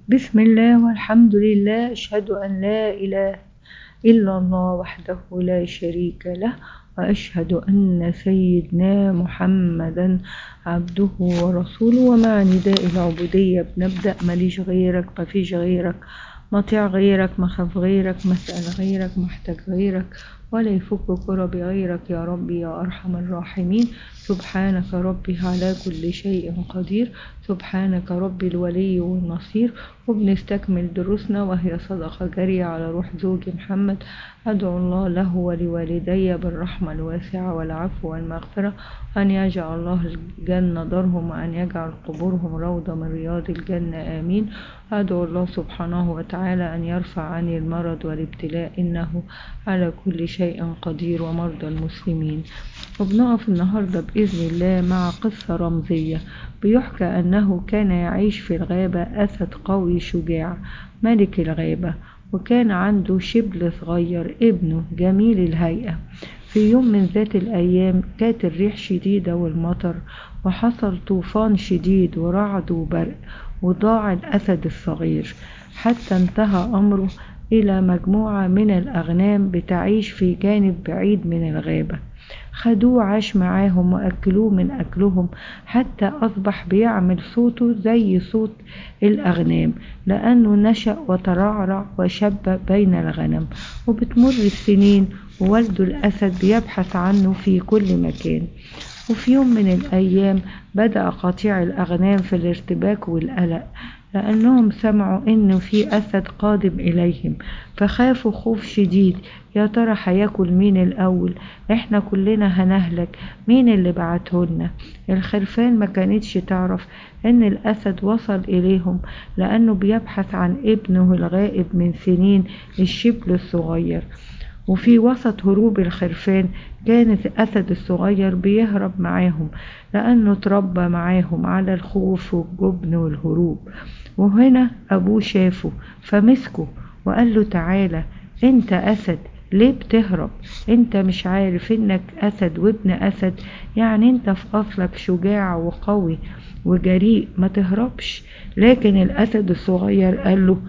بسم الله والحمد لله أشهد أن لا إله إلا الله وحده لا شريك له وأشهد أن سيدنا محمدا عبده ورسوله ومع نداء العبودية بنبدأ ماليش غيرك مفيش غيرك مطيع غيرك مخاف غيرك مسأل غيرك محتاج غيرك ولا يفك كرب غيرك يا ربي يا أرحم الراحمين سبحانك ربي على كل شيء قدير سبحانك ربي الولي والنصير وبنستكمل دروسنا وهي صدقة جارية على روح زوجي محمد أدعو الله له ولوالدي بالرحمة الواسعة والعفو والمغفرة أن يجعل الله الجنة دارهم وأن يجعل قبورهم روضة من رياض الجنة آمين أدعو الله سبحانه وتعالى أن يرفع عني المرض والابتلاء إنه على كل شيء قدير ومرضى المسلمين وبنقف النهاردة بإذن الله مع قصة رمزية بيحكى أنه كان يعيش في الغابة أسد قوي شجاع ملك الغابة وكان عنده شبل صغير ابنه جميل الهيئة في يوم من ذات الأيام كانت الريح شديدة والمطر وحصل طوفان شديد ورعد وبرق وضاع الأسد الصغير حتى انتهى أمره إلى مجموعة من الأغنام بتعيش في جانب بعيد من الغابة خدوه عاش معاهم وأكلوه من أكلهم حتى أصبح بيعمل صوته زي صوت الأغنام لأنه نشأ وترعرع وشب بين الغنم وبتمر السنين ووالده الأسد بيبحث عنه في كل مكان وفي يوم من الأيام بدأ قطيع الأغنام في الارتباك والقلق لأنهم سمعوا إنه في أسد قادم إليهم فخافوا خوف شديد يا ترى هياكل مين الأول إحنا كلنا هنهلك مين اللي بعتهولنا الخرفان ما كانتش تعرف إن الأسد وصل إليهم لأنه بيبحث عن ابنه الغائب من سنين الشبل الصغير وفي وسط هروب الخرفان كان الأسد الصغير بيهرب معاهم لأنه اتربى معاهم على الخوف والجبن والهروب وهنا أبوه شافه فمسكه وقال له تعالى انت أسد ليه بتهرب انت مش عارف انك أسد وابن أسد يعني انت في أصلك شجاع وقوي وجريء ما تهربش لكن الأسد الصغير قال له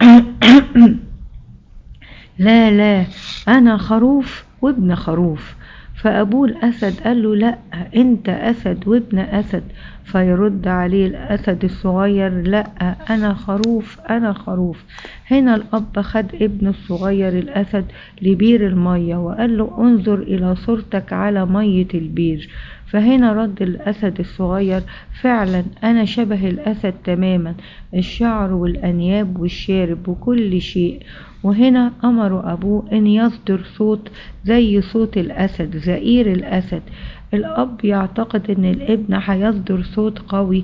لا لا أنا خروف وابن خروف فأبوه الأسد قال له لا أنت أسد وابن أسد فيرد عليه الأسد الصغير لا أنا خروف أنا خروف هنا الأب خد ابنه الصغير الأسد لبير المية وقال له انظر إلى صورتك على مية البير فهنا رد الأسد الصغير فعلا أنا شبه الأسد تماما الشعر والأنياب والشارب وكل شيء وهنا أمر أبوه أن يصدر صوت زي صوت الأسد زئير الأسد الأب يعتقد أن الابن هيصدر صوت قوي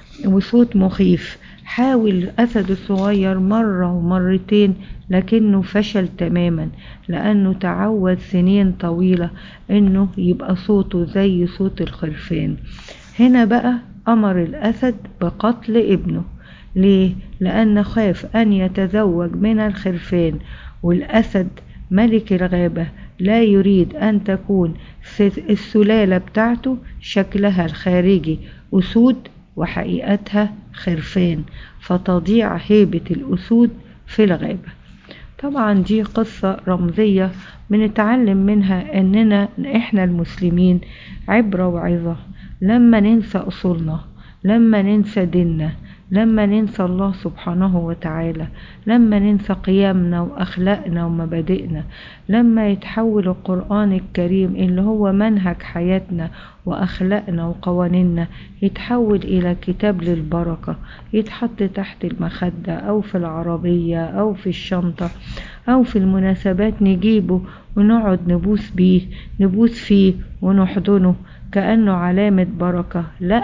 وصوت مخيف حاول الأسد الصغير مرة ومرتين لكنه فشل تماما لأنه تعود سنين طويلة أنه يبقى صوته زي صوت الخرفان هنا بقى أمر الأسد بقتل ابنه ليه؟ لأن خاف أن يتزوج من الخرفان والأسد ملك الغابة لا يريد أن تكون السلالة بتاعته شكلها الخارجي أسود وحقيقتها خرفان فتضيع هيبة الأسود في الغابة طبعا دي قصة رمزية بنتعلم منها أننا إحنا المسلمين عبرة وعظة لما ننسى أصولنا لما ننسى ديننا لما ننسى الله سبحانه وتعالى لما ننسى قيمنا وأخلاقنا ومبادئنا لما يتحول القرآن الكريم اللي هو منهج حياتنا وأخلاقنا وقوانيننا يتحول إلى كتاب للبركة يتحط تحت المخدة أو في العربية أو في الشنطة أو في المناسبات نجيبه ونقعد نبوس بيه نبوس فيه ونحضنه كأنه علامة بركة لأ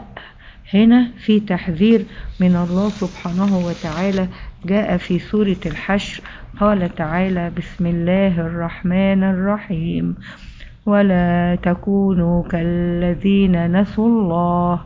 هنا في تحذير من الله سبحانه وتعالى جاء في سورة الحشر قال تعالى بسم الله الرحمن الرحيم ولا تكونوا كالذين نسوا الله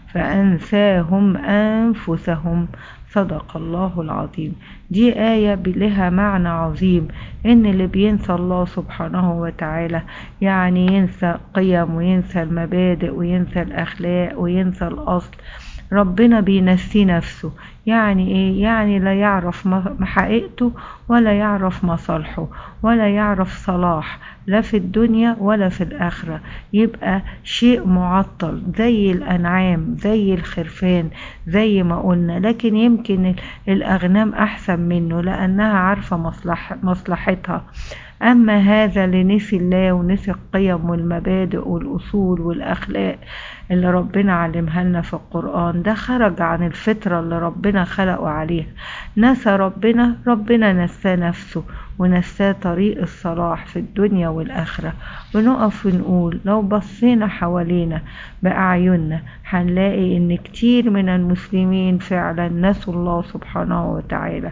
فأنساهم أنفسهم صدق الله العظيم دي آية لها معنى عظيم إن اللي بينسى الله سبحانه وتعالى يعني ينسى قيم وينسى المبادئ وينسى الأخلاق وينسى الأصل ربنا بينسي نفسه يعني ايه يعني لا يعرف حقيقته ولا يعرف مصالحه ولا يعرف صلاح لا في الدنيا ولا في الآخرة يبقى شيء معطل زي الأنعام زي الخرفان زي ما قلنا لكن يمكن الأغنام أحسن منه لأنها عارفة مصلح مصلحتها أما هذا لنسي الله ونسي القيم والمبادئ والأصول والأخلاق اللي ربنا علمها لنا في القرآن ده خرج عن الفطرة اللي ربنا خلقه عليها نسى ربنا ربنا نساه نفسه ونساه طريق الصلاح في الدنيا والآخرة ونقف ونقول لو بصينا حوالينا بأعيننا هنلاقي إن كتير من المسلمين فعلا نسوا الله سبحانه وتعالى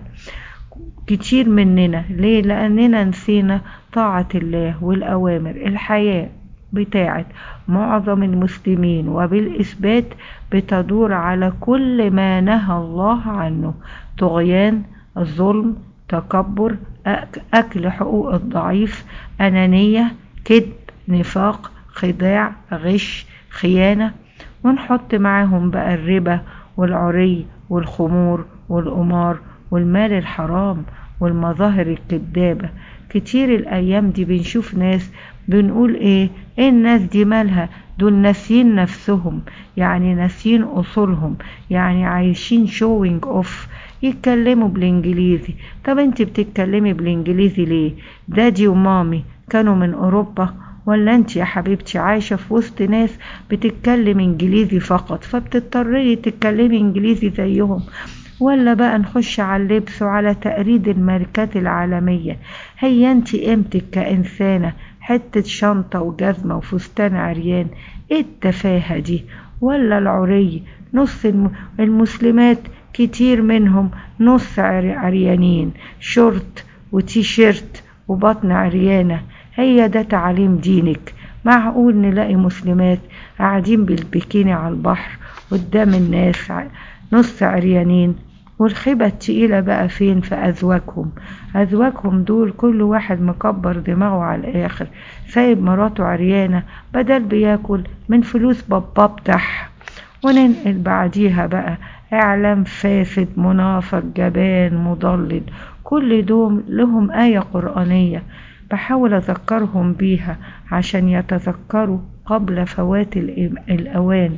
كتير مننا ليه لأننا نسينا طاعة الله والأوامر الحياة بتاعت معظم المسلمين وبالإثبات بتدور على كل ما نهى الله عنه طغيان الظلم تكبر أكل حقوق الضعيف أنانية كذب نفاق خداع غش خيانة ونحط معاهم بقى الربا والعري والخمور والقمار والمال الحرام والمظاهر الكذابة كتير الأيام دي بنشوف ناس بنقول ايه ايه الناس دي مالها دول ناسيين نفسهم يعني ناسيين اصولهم يعني عايشين شوينج اوف يتكلموا بالانجليزي طب انت بتتكلمي بالانجليزي ليه دادي ومامي كانوا من اوروبا ولا انت يا حبيبتي عايشة في وسط ناس بتتكلم انجليزي فقط فبتضطري تتكلمي انجليزي زيهم ولا بقى نخش على اللبس وعلى تقريد الماركات العالمية هي انت قيمتك كإنسانة حتة شنطة وجزمة وفستان عريان ايه التفاهة دي ولا العري نص المسلمات كتير منهم نص عريانين شورت وتي شيرت وبطن عريانة هي ده تعليم دينك معقول نلاقي مسلمات قاعدين بالبكيني على البحر قدام الناس نص عريانين والخيبة التقيلة بقى فين في أزواجهم أزواجهم دول كل واحد مكبر دماغه على الآخر سايب مراته عريانة بدل بياكل من فلوس بابا بتاعها وننقل بعديها بقى إعلام فاسد منافق جبان مضلل كل دول لهم آية قرآنية بحاول أذكرهم بيها عشان يتذكروا قبل فوات الأوان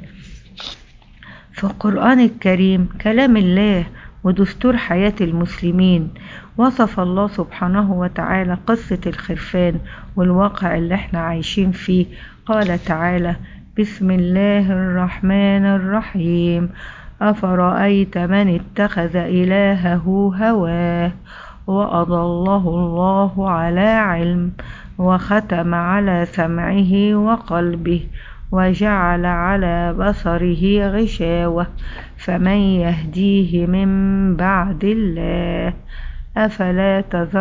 في القرآن الكريم كلام الله ودستور حياة المسلمين وصف الله سبحانه وتعالى قصة الخرفان والواقع اللي احنا عايشين فيه قال تعالى بسم الله الرحمن الرحيم أفرأيت من اتخذ إلهه هواه وأضله الله على علم وختم على سمعه وقلبه وجعل على بصره غشاوة فمن يهديه من بعد الله أفلا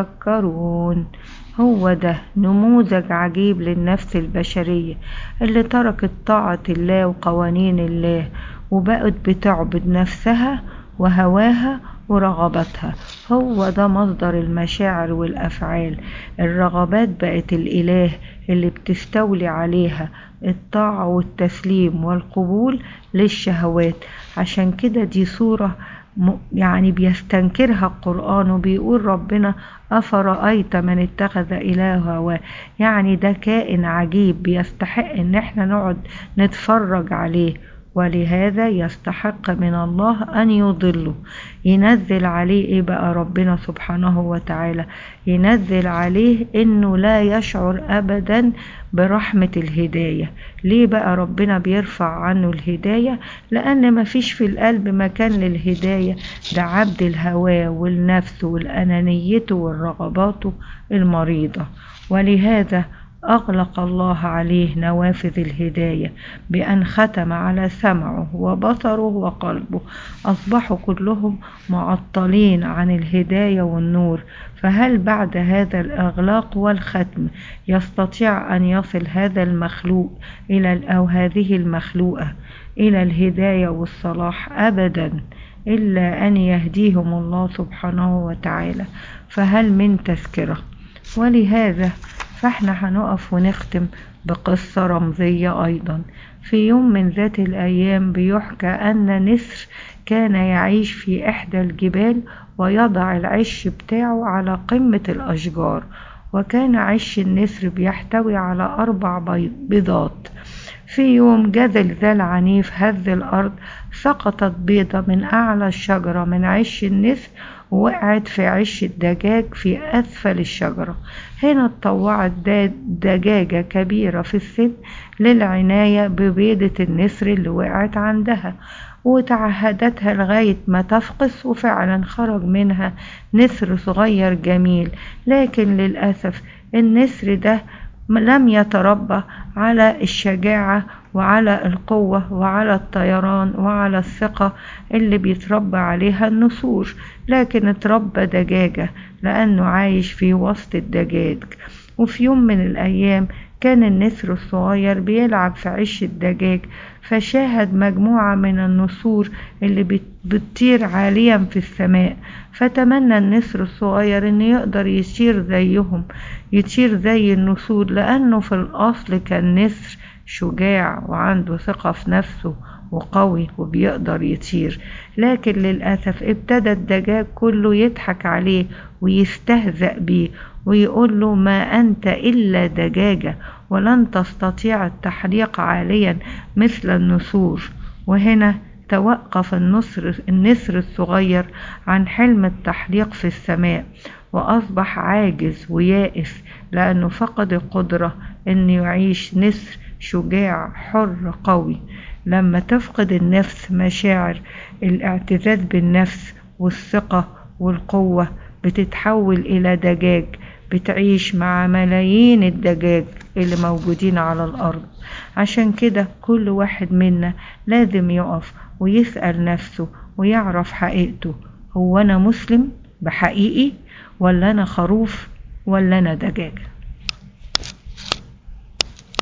تذكرون هو ده نموذج عجيب للنفس البشرية اللي تركت طاعة الله وقوانين الله وبقت بتعبد نفسها وهواها ورغباتها هو ده مصدر المشاعر والأفعال الرغبات بقت الإله اللي بتستولي عليها الطاعة والتسليم والقبول للشهوات عشان كده دي صورة يعني بيستنكرها القرآن وبيقول ربنا أفرأيت من اتخذ إله هواه يعني ده كائن عجيب بيستحق ان احنا نقعد نتفرج عليه ولهذا يستحق من الله أن يضله ينزل عليه إيه بقى ربنا سبحانه وتعالى ينزل عليه إنه لا يشعر أبدا برحمة الهداية ليه بقى ربنا بيرفع عنه الهداية لأن مفيش في القلب مكان للهداية ده عبد الهوى والنفس والأنانيته والرغباته المريضة ولهذا أغلق الله عليه نوافذ الهداية بأن ختم على سمعه وبصره وقلبه أصبحوا كلهم معطلين عن الهداية والنور فهل بعد هذا الإغلاق والختم يستطيع أن يصل هذا المخلوق إلى أو هذه المخلوقة إلى الهداية والصلاح أبدا إلا أن يهديهم الله سبحانه وتعالى فهل من تذكرة ولهذا فاحنا هنقف ونختم بقصة رمزية أيضا في يوم من ذات الأيام بيحكى أن نسر كان يعيش في إحدى الجبال ويضع العش بتاعه على قمة الأشجار وكان عش النسر بيحتوي على أربع بيضات في يوم جه زلزال عنيف هز الأرض سقطت بيضة من أعلى الشجرة من عش النسر ووقعت في عش الدجاج في أسفل الشجرة هنا اتطوعت دجاجة كبيرة في السن للعناية ببيضة النسر اللي وقعت عندها وتعهدتها لغاية ما تفقس وفعلا خرج منها نسر صغير جميل لكن للأسف النسر ده لم يتربى على الشجاعة وعلى القوة وعلى الطيران وعلى الثقة اللي بيتربى عليها النسور لكن اتربى دجاجة لأنه عايش في وسط الدجاج وفي يوم من الأيام كان النسر الصغير بيلعب في عش الدجاج فشاهد مجموعة من النسور اللي بتطير عاليا في السماء فتمنى النسر الصغير ان يقدر يطير زيهم يطير زي النسور لانه في الاصل كان نسر شجاع وعنده ثقة في نفسه وقوي وبيقدر يطير لكن للأسف ابتدى الدجاج كله يضحك عليه ويستهزأ بيه ويقول له ما أنت إلا دجاجة ولن تستطيع التحليق عاليا مثل النسور وهنا توقف النسر, النسر الصغير عن حلم التحليق في السماء وأصبح عاجز ويائس لأنه فقد القدرة أن يعيش نسر شجاع حر قوي لما تفقد النفس مشاعر الاعتزاز بالنفس والثقة والقوة بتتحول إلى دجاج بتعيش مع ملايين الدجاج اللي موجودين على الأرض عشان كده كل واحد منا لازم يقف ويسأل نفسه ويعرف حقيقته هو أنا مسلم بحقيقي ولا أنا خروف ولا أنا دجاجة